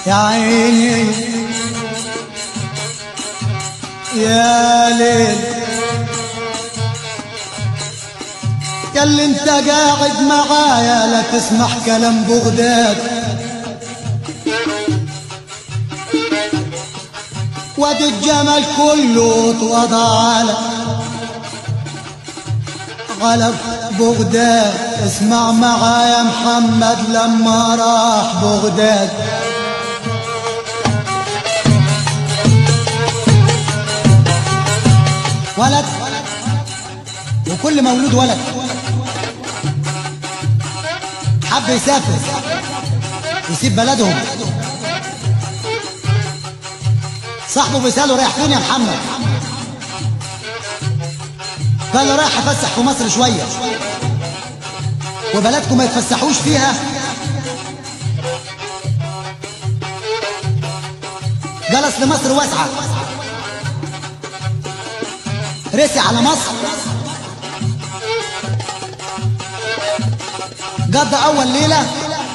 يا عيني يا ليل يا اللي انت قاعد معايا لا تسمح كلام بغداد وادي الجمل كله اتوضع على على بغداد اسمع معايا محمد لما راح بغداد ولد وكل مولود ولد حب يسافر يسيب بلدهم صاحبه بيسأله رايح فين يا محمد قال له رايح افسح في مصر شويه وبلدكم ما يتفسحوش فيها قال اصل مصر واسعه رسي على مصر قضى اول ليله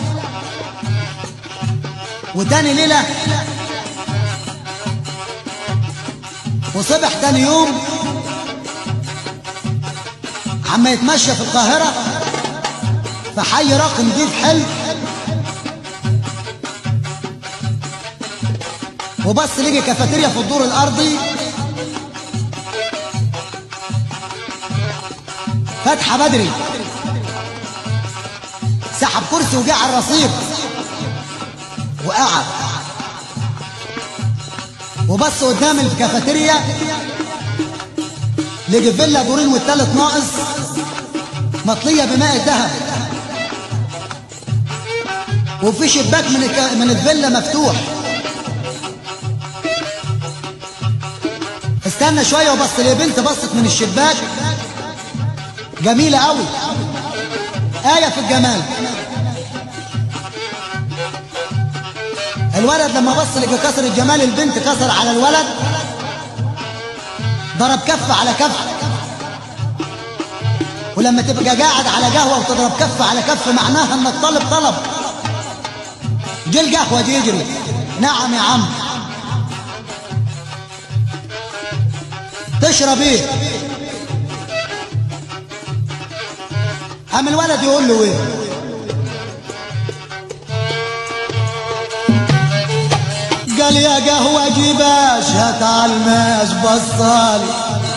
وتاني ليله وصبح تاني يوم عم يتمشى في القاهرة في حي رقم جديد حلو وبص لقي كافيتيريا في الدور الأرضي فاتحة بدري سحب كرسي وجه على الرصيف وقعد وبص قدام الكافيتيريا لقي فيلا دورين والتالت ناقص مطلية بماء الذهب وفي شباك من الك... من الفيلا مفتوح استنى شوية وبص لي بنت بصت من الشباك جميلة قوي آية في الجمال الولد لما بص لقى كسر الجمال البنت كسر على الولد ضرب كف على كف ولما تبقى قاعد على قهوة وتضرب كف على كف معناها انك طلب طلب جه القهوة دي يجري نعم يا عم تشرب ايه قام الولد يقول له ايه قال يا قهوة جيباش هات عالماش بصالي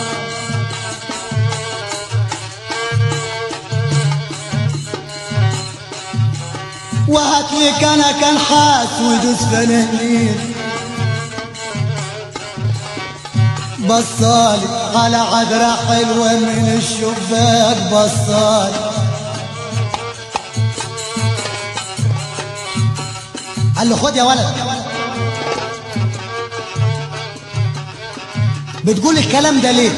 وهات لي كنك نحاس ويدوس فنهلين بصالي على عذرة حلوة من الشباك بصالي قال له خد يا ولد بتقول الكلام ده ليه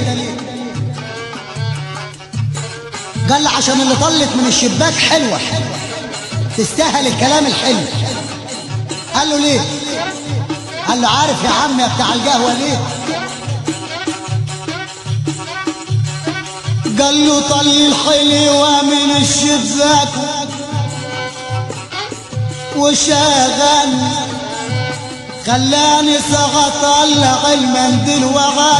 قال له عشان اللي طلت من الشباك حلوة تستاهل الكلام الحلو قال له ليه قال له عارف يا عم يا بتاع القهوة ليه قال له طل الحلوة من الشباك وشغل خلاني ساعة طلع المنديل وغاي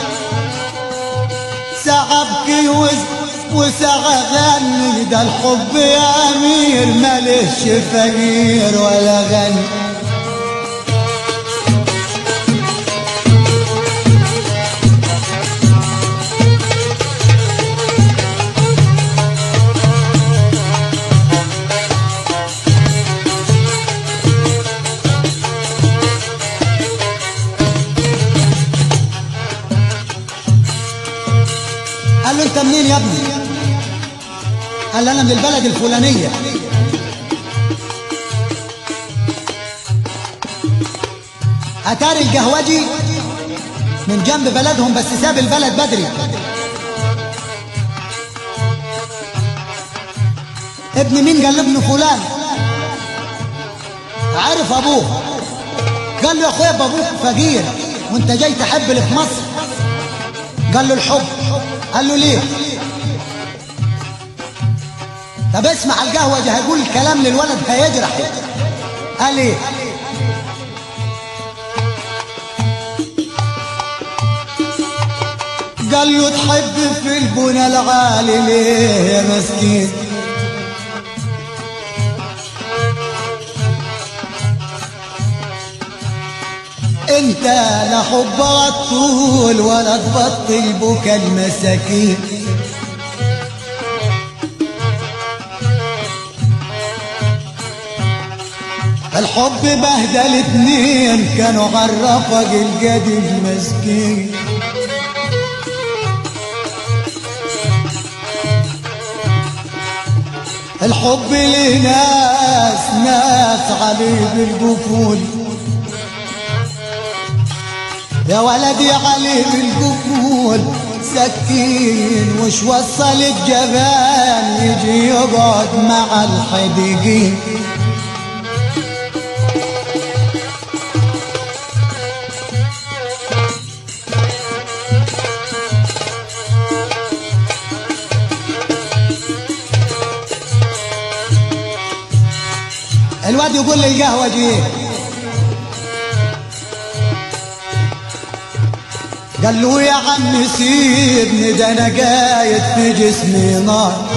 ساعة ابكي وساعة غني ده الحب يا امير مالش فقير ولا غني قال له انت منين يا ابني قال له انا من البلد الفلانيه اتاري القهوجي من جنب بلدهم بس ساب البلد بدري ابن مين قال له ابن فلان عرف ابوه قال له يا اخويا ابوك فقير وانت جاي تحب اللي في مصر قال له الحب قال له ليه طب اسمع القهوة دي هيقول الكلام للولد هيجرح قال ايه قال له تحب في البنى العالي ليه يا مسكين انت لا حب الطول ولا تبطل بكى المساكين الحب بهدل اتنين كانوا غرفق القديم مسكين الحب لناس ناس عليه بالقفول يا ولدي علي بالقفول سكين وش وصل الجبان يجي يقعد مع الحديقين الواد يقول لي القهوة جيه قال له يا عم سيبني ده انا قايد في جسمي نار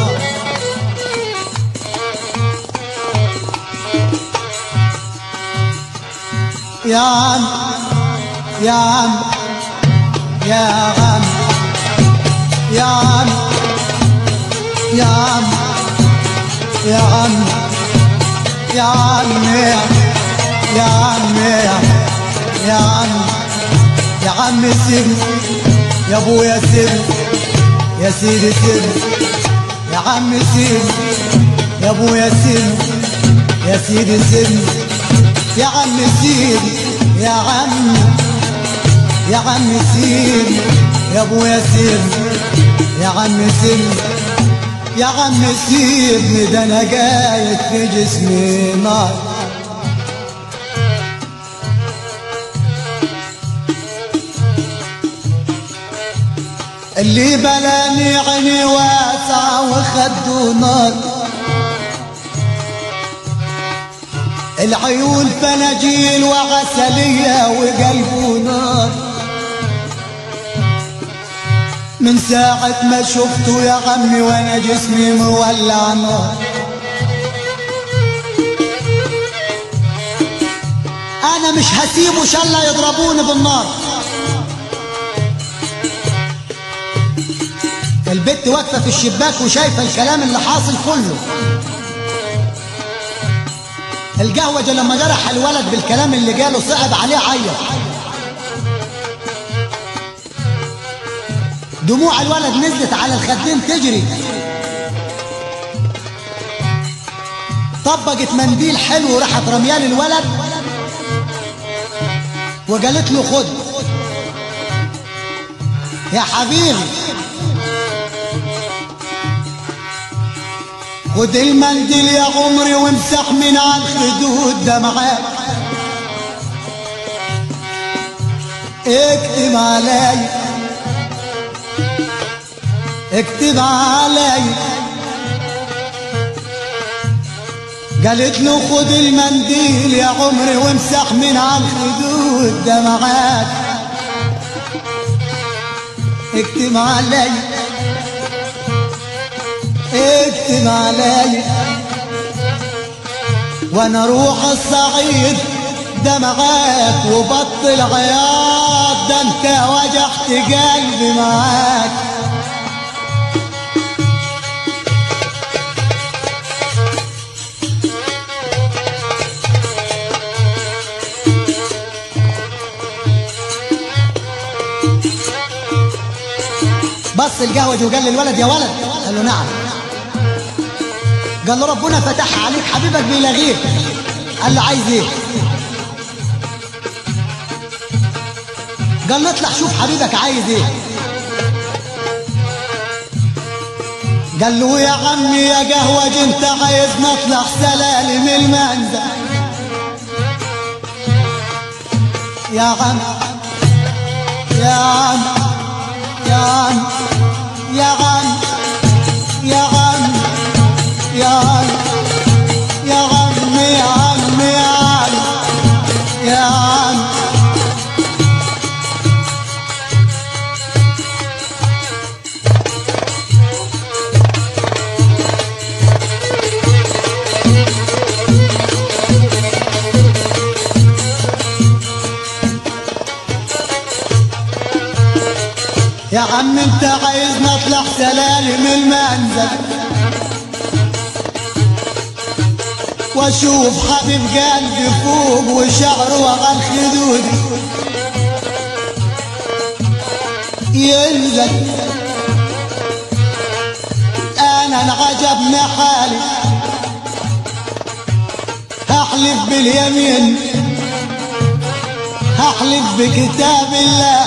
يا عم يا عم يا عم يا عم يا عم يا عم يا عم يا عم يا عم يا عم سيبني يا ابويا سيبني يا سيدي سيبني يا عم سيبني يا ابويا سيبني يا سيدي سيبني يا عم سيبني يا عم يا عم سيبني يا ابويا سيبني يا عم سيبني يا عم سيبني ده انا قايد في جسمي نار اللي بلاني عيني واسعة وخده نار العيون فناجيل وعسلية وقلبه نار من ساعة ما شفته يا عمي وانا جسمي مولع نار انا مش هسيبه شاء الله يضربوني بالنار البت واقفه في الشباك وشايفه الكلام اللي حاصل كله القهوجة لما جرح الولد بالكلام اللي جاله صعب عليه عيط دموع الولد نزلت على الخدين تجري طبقت منديل حلو وراحت رميال الولد وقالت له خد يا حبيبي خد المنديل يا عمري وامسح من على الخدود دمعات اكتب علي اكتب علي قالت له خد المنديل يا عمري وامسح من على الخدود دمعات اكتب علي اكتب علي وانا اروح الصعيد دمعات وبطل عياط ده انت وجعت قلبي معاك بص القهوجي وقال للولد يا ولد قال له نعم قال له ربنا فتح عليك حبيبك بيلاغيك قال له عايز ايه قال له اطلع شوف حبيبك عايز ايه قال له يا عمي يا قهوج انت عايز نطلع سلالم المنزل يا عم يا عم يا عم يا عم يا عم يا عم يا عم يا عم يا عم يا عم يا عم انت عايز نطلع سلالم المنزل واشوف حبيب قلبي فوق وشعره على خدودي ينزل انا انعجبني حالي هحلف باليمين هحلف بكتاب الله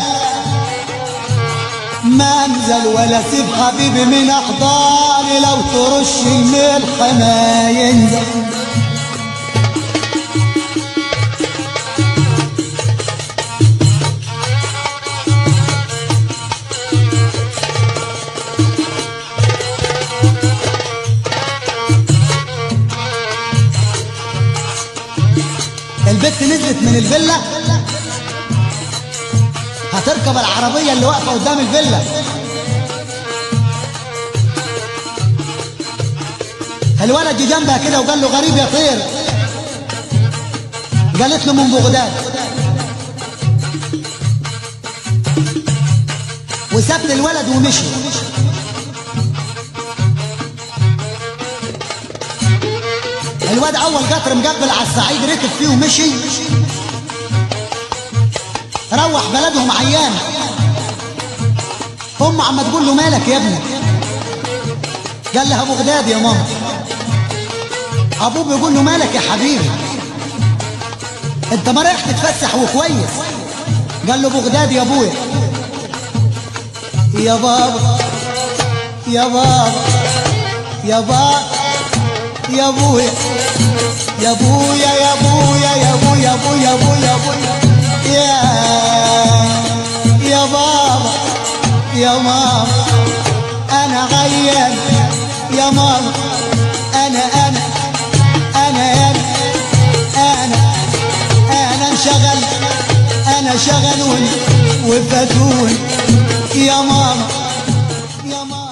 ما انزل ولا سيب حبيبي من احضاني لو ترش الملح ما ينزل البت نزلت من الفيلا هتركب العربية اللي واقفة قدام الفيلا الولد جه جنبها كده وقال له غريب يا طير قالت له من بغداد وسابت الولد ومشي الواد اول قطر مقبل على الصعيد ركب فيه ومشي روح بلدهم عيان امه عم تقول له مالك يا ابني قال لها بغداد يا ماما ابوه بيقول له مالك يا حبيبي انت ما رايح تتفسح وكويس قال له بغداد يا ابويا يا بابا يا بابا يا بابا يا ابويا يا ابويا يا ابويا يا ابويا يا ابويا يا ابويا يا ابويا يا يا بابا يا ماما انا غيان يا ماما انا انا انا انا انا انا انشغل انا شغلوني وفاتوني يا ماما